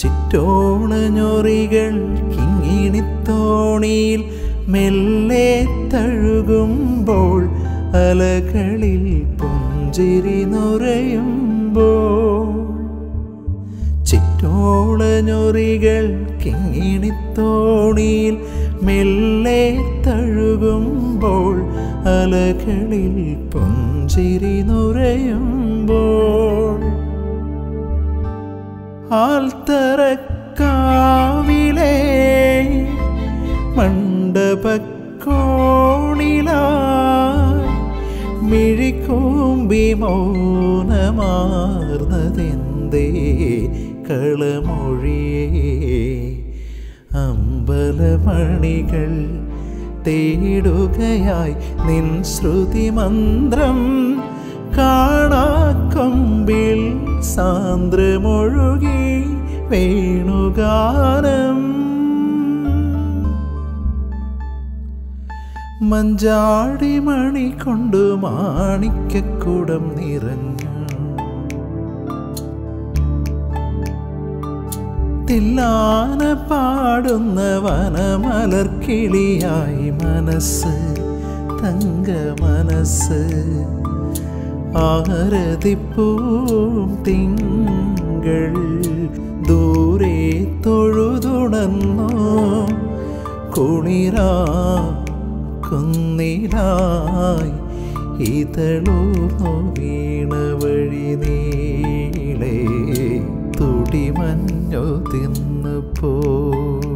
ചിറ്റോണഞ്ഞൊറികൾ കിങ്ങിണിത്തോണിയിൽ മെല്ലെ തഴുകുമ്പോൾ അലകളിൽ പുഞ്ചിരി നുരയുമ്പോൾ ചിറ്റോളഞ്ഞൊറികൾ കിങ്ങിണിത്തോണിയിൽ മെല്ലെ തഴുകുമ്പോൾ അലകളിൽ പുഞ്ചിരി നുരയുമ്പോൾ ആൽത്തറക്കാവിലെ മണ്ഡപക്കോണിലായി മിഴിക്കൂമ്പി മൗനമാർന്നതെന്തേ കളമൊഴിയേ അമ്പലമണികൾ തേടുകയായി നിൻ ശ്രുതി മന്ത്രം കാണാക്കൊമ്പിൽ സാന്ദ്രമൊഴുകി വേണുഗാനം മഞ്ചാടി മണി കൊണ്ടു മാണിക്കക്കുടം നിറഞ്ഞു തില്ലാന പാടുന്ന വനമലർക്കിളിയായി മനസ്സ് തങ്ക മനസ്സ് ആരതിപ്പൂം തിങ്കൾ ദൂരെ തൊഴുതുണന്നോ കുളിരാ കുന്നിലായി ഇതളൂർന്നു വീണ വഴി നീളേ തുടിമഞ്ഞു തിന്നു പോ